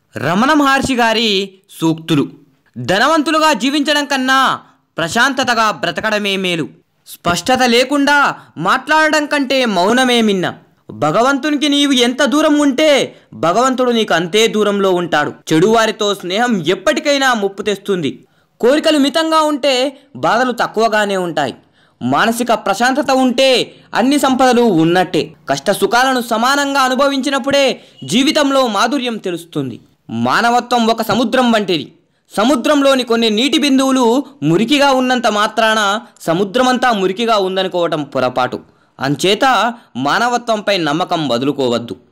రమణ మహర్షి గారి సూక్తులు ధనవంతులుగా జీవించడం కన్నా ప్రశాంతతగా బ్రతకడమే మేలు స్పష్టత లేకుండా మాట్లాడడం కంటే మౌనమే మిన్న భగవంతునికి నీవు ఎంత దూరం ఉంటే భగవంతుడు నీకు అంతే దూరంలో ఉంటాడు చెడువారితో స్నేహం ఎప్పటికైనా ముప్పు తెస్తుంది కోరికలు మితంగా ఉంటే బాధలు తక్కువగానే ఉంటాయి మానసిక ప్రశాంతత ఉంటే అన్ని సంపదలు ఉన్నట్టే కష్ట సుఖాలను సమానంగా అనుభవించినప్పుడే జీవితంలో మాధుర్యం తెలుస్తుంది మానవత్వం ఒక సముద్రం వంటిది సముద్రంలోని కొన్ని నీటి బిందువులు మురికిగా ఉన్నంత మాత్రాన సముద్రమంతా మురికిగా ఉందనుకోవటం పొరపాటు అంచేత మానవత్వంపై నమ్మకం వదులుకోవద్దు